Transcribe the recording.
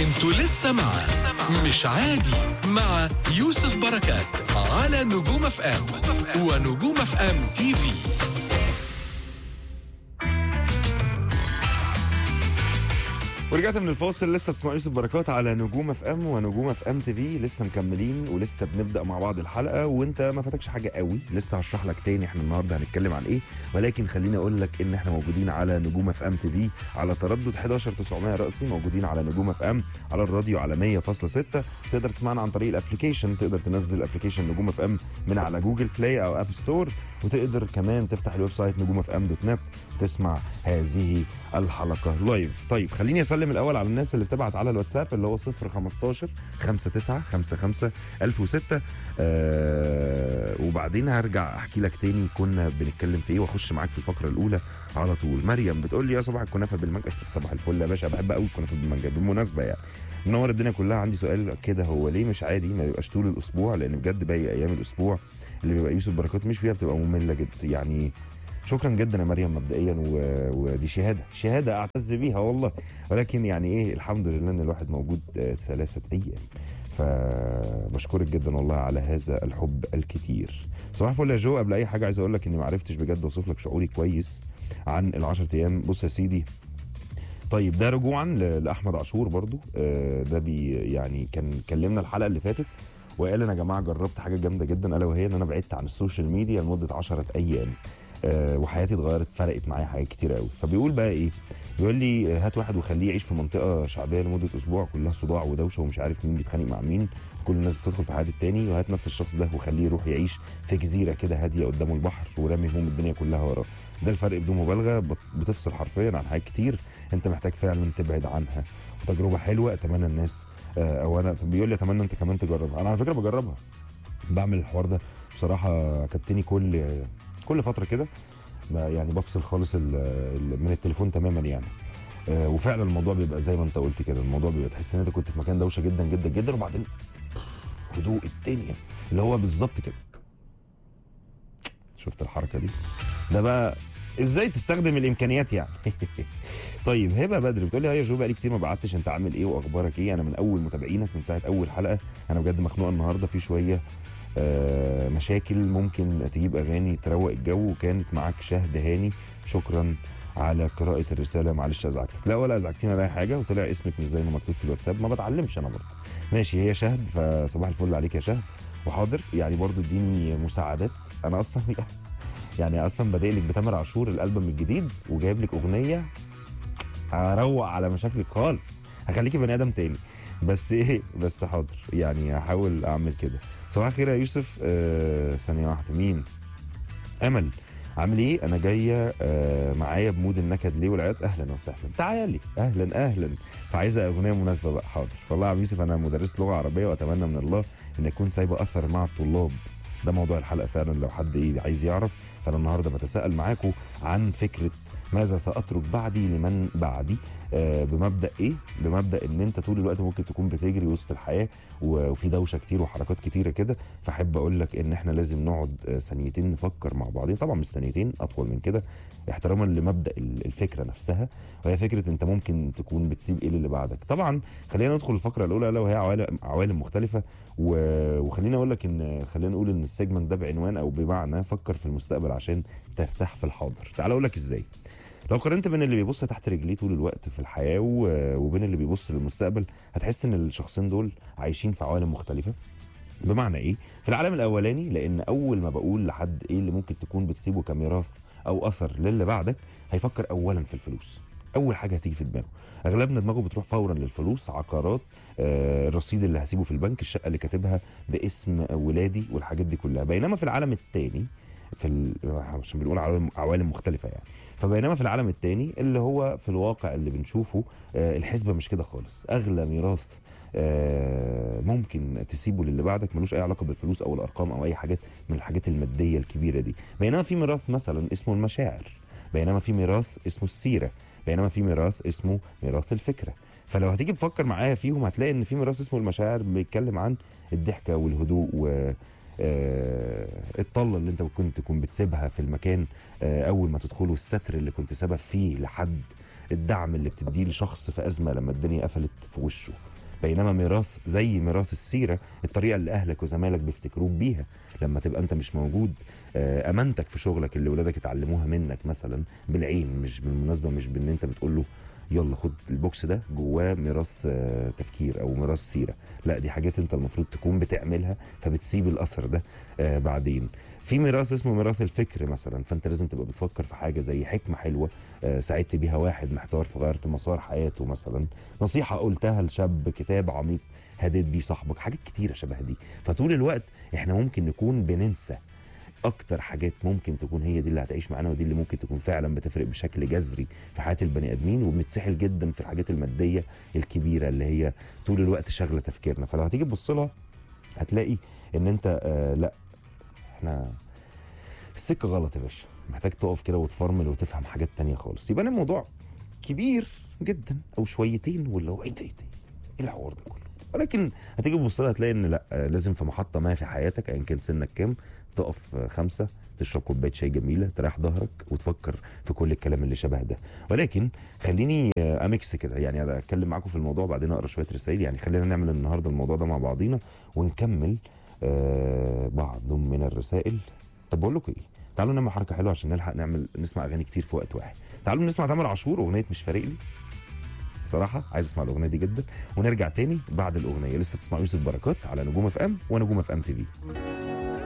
انتوا لسه مع مش عادي مع يوسف بركات على نجوم اف ام ونجوم اف ام تي في ورجعت من الفاصل لسه بتسمع يوسف بركات على نجوم اف ام ونجوم اف ام تي في لسه مكملين ولسه بنبدا مع بعض الحلقه وانت ما فاتكش حاجه قوي لسه هشرح لك تاني احنا النهارده هنتكلم عن ايه ولكن خليني اقول لك ان احنا موجودين على نجوم اف ام تي في على تردد 11900 رأسي موجودين على نجوم اف ام على الراديو على 100.6 تقدر تسمعنا عن طريق الابلكيشن تقدر تنزل ابلكيشن نجوم اف ام من على جوجل بلاي او اب ستور وتقدر كمان تفتح الويب سايت نجوم اف ام دوت نت وتسمع هذه الحلقه لايف طيب خليني اسلم الاول على الناس اللي بتبعت على الواتساب اللي هو 015 59 55 1006 آه وبعدين هرجع احكي لك تاني كنا بنتكلم في ايه واخش معاك في الفقره الاولى على طول مريم بتقول لي يا صباح الكنافه بالمانجا صباح الفل يا باشا بحب قوي الكنافه بالمانجا بالمناسبه يعني منور الدنيا كلها عندي سؤال كده هو ليه مش عادي ما بيبقاش طول الاسبوع لان بجد باقي ايام الاسبوع اللي بيبقى يوسف بركات مش فيها بتبقى ممله جدا يعني شكرا جدا يا مريم مبدئيا و... ودي شهاده شهاده اعتز بيها والله ولكن يعني ايه الحمد لله ان الواحد موجود آه، ثلاثه ايام فبشكرك جدا والله على هذا الحب الكتير صباح الفل يا جو قبل اي حاجه عايز اقول لك اني ما عرفتش بجد اوصف لك شعوري كويس عن ال10 ايام بص يا سيدي طيب ده رجوعا ل- لاحمد عاشور برضو آه، ده بي يعني كان كلمنا الحلقه اللي فاتت وقال انا يا جماعه جربت حاجه جامده جدا الا وهي ان انا بعدت عن السوشيال ميديا لمده 10 ايام آه، وحياتي اتغيرت فرقت معايا حاجات كتير قوي فبيقول بقى ايه بيقول لي هات واحد وخليه يعيش في منطقه شعبيه لمده اسبوع كلها صداع ودوشه ومش عارف مين بيتخانق مع مين كل الناس بتدخل في حياه التاني وهات نفس الشخص ده وخليه يروح يعيش في جزيره كده هاديه قدامه البحر ورامي هموم الدنيا كلها وراه ده الفرق بدون مبالغه بت- بتفصل حرفيا عن حاجات كتير انت محتاج فعلا تبعد عنها وتجربه حلوه اتمنى الناس آه، او انا بيقول لي اتمنى انت كمان تجربها انا على فكره بجربها بعمل الحوار ده بصراحه كابتني كل كل فتره كده ب- يعني بفصل خالص ال- ال- من التليفون تماما يعني آه، وفعلا الموضوع بيبقى زي ما انت قلت كده الموضوع بيبقى تحس ان انت كنت في مكان دوشه جدا جدا جدا وبعدين هدوء الدنيا اللي هو بالظبط كده شفت الحركه دي ده بقى ازاي تستخدم الامكانيات يعني طيب هبه بدر بتقول لي يا جو بقالي كتير ما بعتش انت عامل ايه واخبارك ايه انا من اول متابعينك من ساعه اول حلقه انا بجد مخنوقه النهارده في شويه آه، مشاكل ممكن تجيب اغاني تروق الجو وكانت معاك شهد هاني شكرا على قراءة الرسالة معلش ازعجتك لا ولا ازعجتيني ولا اي حاجة وطلع اسمك مش زي ما مكتوب في الواتساب ما بتعلمش انا برضه ماشي هي شهد فصباح الفل عليك يا شهد وحاضر يعني برضه اديني مساعدات انا اصلا يعني اصلا بادئ لك بتامر عاشور الالبوم الجديد وجايب لك اغنية هروق على مشاكلك خالص هخليكي بني ادم تاني بس ايه بس حاضر يعني هحاول اعمل كده صباح الخير يا يوسف آه ثانيه واحده مين امل عامل ايه انا جايه آه معايا بمود النكد ليه والعياط اهلا وسهلا تعالي اهلا اهلا فعايزه اغنيه مناسبه بقى حاضر والله يا عم يوسف انا مدرس لغه عربيه واتمنى من الله ان يكون سايبه اثر مع الطلاب ده موضوع الحلقه فعلا لو حد ايه عايز يعرف فانا النهارده بتساءل معاكم عن فكره ماذا ساترك بعدي لمن بعدي آه بمبدا ايه بمبدا ان انت طول الوقت ممكن تكون بتجري وسط الحياه و- وفي دوشه كتير وحركات كتيره كده فاحب اقول لك ان احنا لازم نقعد آه، ثانيتين نفكر مع بعضين طبعا مش ثانيتين اطول من كده احتراما لمبدا ال- الفكره نفسها وهي فكره انت ممكن تكون بتسيب ايه للي بعدك طبعا خلينا ندخل الفقره الاولى الا وهي عوالم عوالم مختلفه و- وخليني اقول لك ان خلينا نقول ان السيجمنت ده بعنوان او بمعنى فكر في المستقبل عشان ترتاح في الحاضر تعال اقول لك ازاي لو قارنت بين اللي بيبص تحت رجليه طول الوقت في الحياه و- وبين اللي بيبص للمستقبل هتحس ان الشخصين دول عايشين في عوالم مختلفه بمعنى ايه في العالم الاولاني لان اول ما بقول لحد ايه اللي ممكن تكون بتسيبه كميراث او اثر للي بعدك هيفكر اولا في الفلوس اول حاجه هتيجي في دماغه اغلبنا دماغه بتروح فورا للفلوس عقارات آه، الرصيد اللي هسيبه في البنك الشقه اللي كاتبها باسم ولادي والحاجات دي كلها بينما في العالم الثاني في ال... عشان بنقول عوالم, عوالم مختلفه يعني فبينما في العالم الثاني اللي هو في الواقع اللي بنشوفه آه، الحسبه مش كده خالص اغلى ميراث آه، ممكن تسيبه للي بعدك ملوش اي علاقه بالفلوس او الارقام او اي حاجات من الحاجات الماديه الكبيره دي بينما في ميراث مثلا اسمه المشاعر بينما في ميراث اسمه السيره بينما في ميراث اسمه ميراث الفكره فلو هتيجي تفكر معايا فيهم هتلاقي ان في ميراث اسمه المشاعر بيتكلم عن الضحكه والهدوء و آه، الطله اللي انت كنت تكون بتسيبها في المكان آه، اول ما تدخله الستر اللي كنت سبب فيه لحد الدعم اللي بتديه لشخص في ازمه لما الدنيا قفلت في وشه بينما ميراث زي ميراث السيره الطريقه اللي اهلك وزمايلك بيفتكروك بيها لما تبقى انت مش موجود آه، امانتك في شغلك اللي ولادك اتعلموها منك مثلا بالعين مش بالمناسبه مش بان انت بتقول له يلا خد البوكس ده جواه ميراث آه، تفكير او ميراث سيره لا دي حاجات انت المفروض تكون بتعملها فبتسيب الاثر ده آه، بعدين في ميراث اسمه ميراث الفكر مثلا فانت لازم تبقى بتفكر في حاجه زي حكمه حلوه آه، ساعدت بيها واحد محتار فغيرت مسار حياته مثلا نصيحه قلتها لشاب كتاب عميق هديت بيه صاحبك حاجات كتيره شبه دي فطول الوقت احنا ممكن نكون بننسى اكتر حاجات ممكن تكون هي دي اللي هتعيش معانا ودي اللي ممكن تكون فعلا بتفرق بشكل جذري في حياه البني ادمين وبنتسحل جدا في الحاجات الماديه الكبيره اللي هي طول الوقت شاغله تفكيرنا فلو هتيجي تبص لها هتلاقي ان انت آه لا احنا السكه غلط يا باشا محتاج تقف كده وتفرمل وتفهم حاجات تانية خالص يبقى الموضوع كبير جدا او شويتين ولا هو ايه ده ايه ده ايه الحوار ده كله ولكن هتيجي تبص لها هتلاقي ان لا آه، لازم في محطه ما في حياتك ايا كان سنك كام تقف آه، خمسه تشرب كوبايه شاي جميله تريح ظهرك وتفكر في كل الكلام اللي شبه ده ولكن خليني آه، اميكس كده يعني اتكلم معاكم في الموضوع بعدين اقرا شويه رسائل يعني خلينا نعمل النهارده الموضوع ده مع بعضينا ونكمل آه بعض من الرسائل طب بقول لكم ايه تعالوا نعمل حركه حلوه عشان نلحق نعمل نسمع اغاني كتير في وقت واحد تعالوا نسمع تامر عاشور اغنيه مش فارق لي بصراحه عايز اسمع الاغنيه دي جدا ونرجع تاني بعد الاغنيه لسه بتسمع يوسف بركات على نجوم اف ام ونجوم اف ام تي في